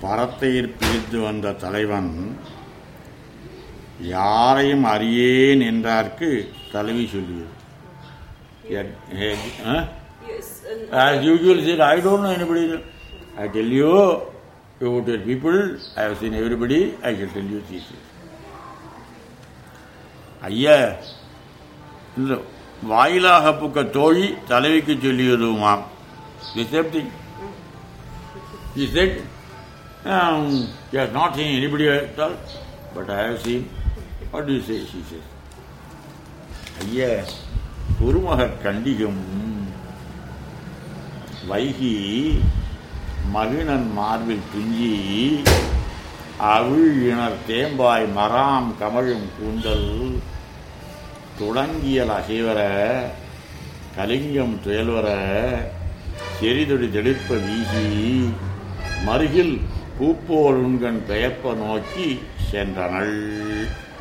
பரத்தையில் பிரித்து வந்த தலைவன் யாரையும் அறியேன் என்றார்க்கு தலைவி சொல்லியது Yet- he- huh? Yes. and- As usual, he said, I don't know anybody. I tell you, you go to people, I have seen everybody, I shall tell you this. ஐயா இந்த வாயிலாக புக்க தோழி தலைவிக்கு சொல்லியதுமாம் the same thing He said, um, he has not seen anybody at all, but I have seen. What do you say? She says. ஐயா குருமக கண்டிகம் வைகி மகிழன் மார்பில் துஞ்சி அவிழ் இணர் தேம்பாய் மராம் கமழும் கூந்தல் துடங்கியல் அசைவர கலிங்கம் துயல்வர செறிதொடி தெளிப்ப வீசி மருகில் பூப்போல் உண்கண் பெயப்ப நோக்கி சென்றனள்